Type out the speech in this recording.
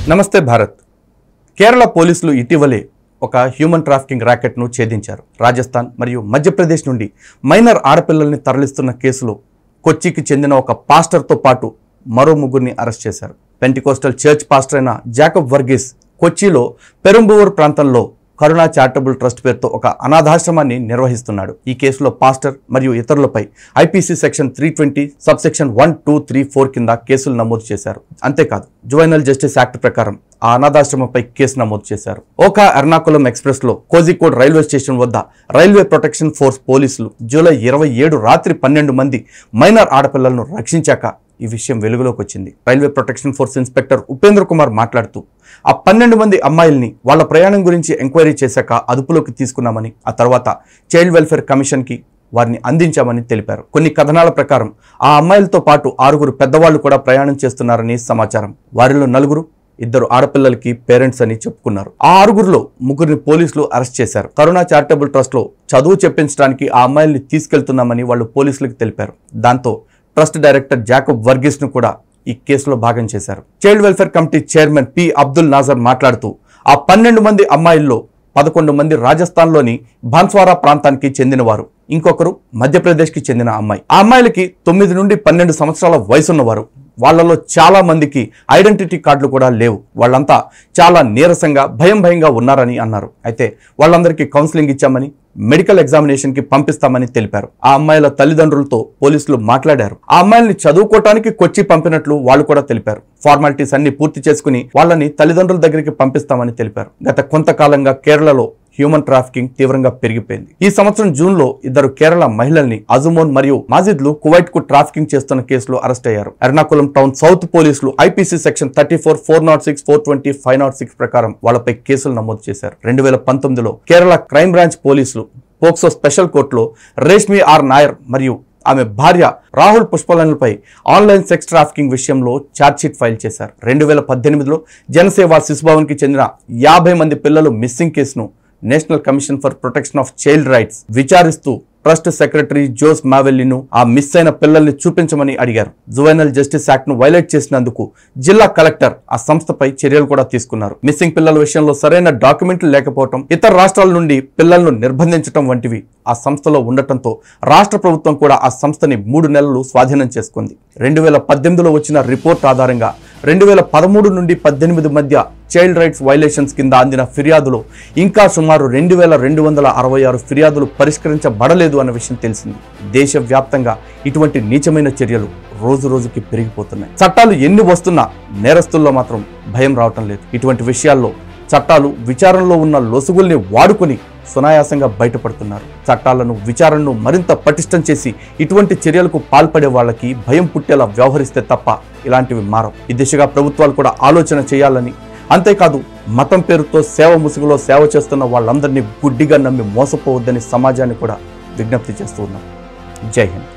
నమస్తే భారత్ కేరళ పోలీసులు ఇటీవలే ఒక హ్యూమన్ ట్రాఫికింగ్ ర్యాకెట్ను ఛేదించారు రాజస్థాన్ మరియు మధ్యప్రదేశ్ నుండి మైనర్ ఆడపిల్లల్ని తరలిస్తున్న కేసులో కొచ్చికి చెందిన ఒక పాస్టర్తో పాటు మరో ముగ్గురిని అరెస్ట్ చేశారు పెంటికోస్టల్ చర్చ్ పాస్టర్ అయిన జాకబ్ వర్గీస్ కొచ్చిలో పెరుంబూర్ ప్రాంతంలో కరుణా చారిటబుల్ ట్రస్ట్ పేరుతో ఒక అనాథాశ్రమాన్ని నిర్వహిస్తున్నాడు ఈ కేసులో పాస్టర్ మరియు ఇతరులపై IPC section three twenty sub section one two three four కింద కేసులు నమోదు చేశారు అంతేకాదు జువైనల్ జస్టిస్ యాక్ట్ ప్రకారం ఆ అనాథాశ్రమంపై కేసు నమోదు చేశారు ఓకా ఎర్నాకుళం ఎక్స్ప్రెస్ లో కోజికోడ్ రైల్వే స్టేషన్ వద్ద రైల్వే ప్రొటెక్షన్ ఫోర్స్ పోలీసులు జూలై ఇరవై ఏడు రాత్రి పన్నెండు మంది మైనర్ ఆడపిల్లలను రక్షించాక ఈ విషయం వెలుగులోకి వచ్చింది railway protection force inspector Upendra Kumar మాట్లాడుతూ ఆ పన్నెండు మంది అమ్మాయిల్ని వాళ్ళ ప్రయాణం గురించి ఎంక్వైరీ చేశాక అదుపులోకి తీసుకున్నామని ఆ తర్వాత చైల్డ్ వెల్ఫేర్ కమిషన్కి వారిని అందించామని తెలిపారు కొన్ని కథనాల ప్రకారం ఆ అమ్మాయిలతో పాటు ఆరుగురు పెద్దవాళ్లు కూడా ప్రయాణం చేస్తున్నారని సమాచారం వారిలో నలుగురు ఇద్దరు ఆడపిల్లలకి పేరెంట్స్ అని చెప్పుకున్నారు ఆ ఆరుగురిలో ముగ్గురిని పోలీసులు అరెస్ట్ చేశారు కరుణా చారిటబుల్ ట్రస్ట్ లో చదువు చెప్పించడానికి ఆ అమ్మాయిల్ని తీసుకెళ్తున్నామని వాళ్ళు పోలీసులకు తెలిపారు దాంతో ట్రస్ట్ డైరెక్టర్ జాకబ్ వర్గీస్ ను కూడా ఈ కేసులో భాగం చేశారు child welfare committee chairman P Abdul Nazar మాట్లాడుతూ ఆ పన్నెండు మంది అమ్మాయిల్లో పదకొండు మంది రాజస్థాన్లోని బన్స్వారా ప్రాంతానికి చెందినవారు ఇంకొకరు మధ్యప్రదేశ్కి చెందిన అమ్మాయి ఆ అమ్మాయిలకి తొమ్మిది నుండి పన్నెండు సంవత్సరాల వయసున్నవారు వాళ్ళలో చాలా మందికి ఐడెంటిటీ కార్డులు కూడా లేవు వాళ్ళంతా చాలా నీరసంగా భయం భయంగా ఉన్నారని అన్నారు అయితే వాళ్ళందరికీ కౌన్సిలింగ్ ఇచ్చామని మెడికల్ ఎగ్జామినేషన్ కి పంపిస్తామని తెలిపారు ఆ అమ్మాయిల తల్లిదండ్రులతో పోలీసులు మాట్లాడారు ఆ అమ్మాయిల్ని చదువుకోవటానికి కొచ్చి పంపినట్లు వాళ్ళు కూడా తెలిపారు ఫార్మాలిటీస్ అన్ని పూర్తి చేసుకుని వాళ్ళని తల్లిదండ్రుల దగ్గరికి పంపిస్తామని తెలిపారు గత కొంతకాలంగా కేరళలో హ్యూమన్ ట్రాఫికింగ్ తీవ్రంగా పెరిగిపోయింది ఈ సంవత్సరం జూన్ లో ఇద్దరు కేరళ మహిళల్ని అజుమోన్ మరియు మాజిద్లు కువైట్ కు ట్రాఫికింగ్ చేస్తున్న కేసులో అరెస్ట్ అయ్యారు ఎర్నాకుళం టౌన్ సౌత్ పోలీసులు IPC section thirty four four not six four twenty five not six ప్రకారం వాళ్ళపై కేసులు నమోదు చేశారు రెండు వేల పంతొమ్మిదిలో కేరళ క్రైమ్ బ్రాంచ్ పోలీసులు పోక్సో స్పెషల్ కోర్టులో రేష్మి ఆర్ నాయర్ మరియు ఆమె భార్య రాహుల్ పుష్పలన్లపై ఆన్లైన్ సెక్స్ ట్రాఫికింగ్ విషయంలో ఛార్జ్షీట్ ఫైల్ చేశారు రెండు వేల పద్దెనిమిదిలో జనసేవ శిశుభవన్కి చెందిన యాభై మంది పిల్లలు మిస్సింగ్ కేసును national commission for protection of child rights విచారిస్తూ ట్రస్ట్ సెక్రటరీ జోస్ మావెల్లిను ఆ మిస్ అయిన పిల్లల్ని చూపించమని అడిగారు జువైనల్ జస్టిస్ యాక్ట్ ను వైలేట్ చేసినందుకు జిల్లా కలెక్టర్ ఆ సంస్థపై చర్యలు కూడా తీసుకున్నారు మిస్సింగ్ పిల్లల విషయంలో సరైన డాక్యుమెంట్లు లేకపోవడం ఇతర రాష్ట్రాల నుండి పిల్లలను నిర్బంధించడం వంటివి ఆ సంస్థలో ఉండటంతో రాష్ట్ర ప్రభుత్వం కూడా ఆ సంస్థని మూడు నెలలు స్వాధీనం చేసుకుంది రెండు వేల పద్దెనిమిదిలో వచ్చిన రిపోర్ట్ ఆధారంగా రెండు వేల పదమూడు నుండి పద్దెనిమిది మధ్య చైల్డ్ రైట్స్ వైలేషన్స్ కింద అందిన ఫిర్యాదులో ఇంకా సుమారు రెండు వేల రెండు వందల అరవై ఆరు ఫిర్యాదులు పరిష్కరించబడలేదు అన్న విషయం తెలిసింది దేశవ్యాప్తంగా ఇటువంటి నీచమైన చర్యలు రోజు రోజుకి పెరిగిపోతున్నాయి చట్టాలు ఎన్ని వస్తున్నా నేరస్తుల్లో మాత్రం భయం రావటం లేదు ఇటువంటి విషయాల్లో చట్టాలు విచారణలో ఉన్న లొసుగుల్ని వాడుకొని సునాయాసంగా బయటపడుతున్నారు చట్టాలను విచారణను మరింత పటిష్టం చేసి ఇటువంటి చర్యలకు పాల్పడే వాళ్ళకి భయం పుట్టేలా వ్యవహరిస్తే తప్ప ఇలాంటివి మారవు ఈ దిశగా ప్రభుత్వాలు కూడా ఆలోచన చేయాలని అంతేకాదు మతం పేరుతో సేవ ముసుగులో సేవ చేస్తున్న వాళ్ళందరినీ గుడ్డిగా నమ్మి మోసపోవద్దని సమాజాన్ని కూడా విజ్ఞప్తి చేస్తూ ఉన్నాం జై హింద్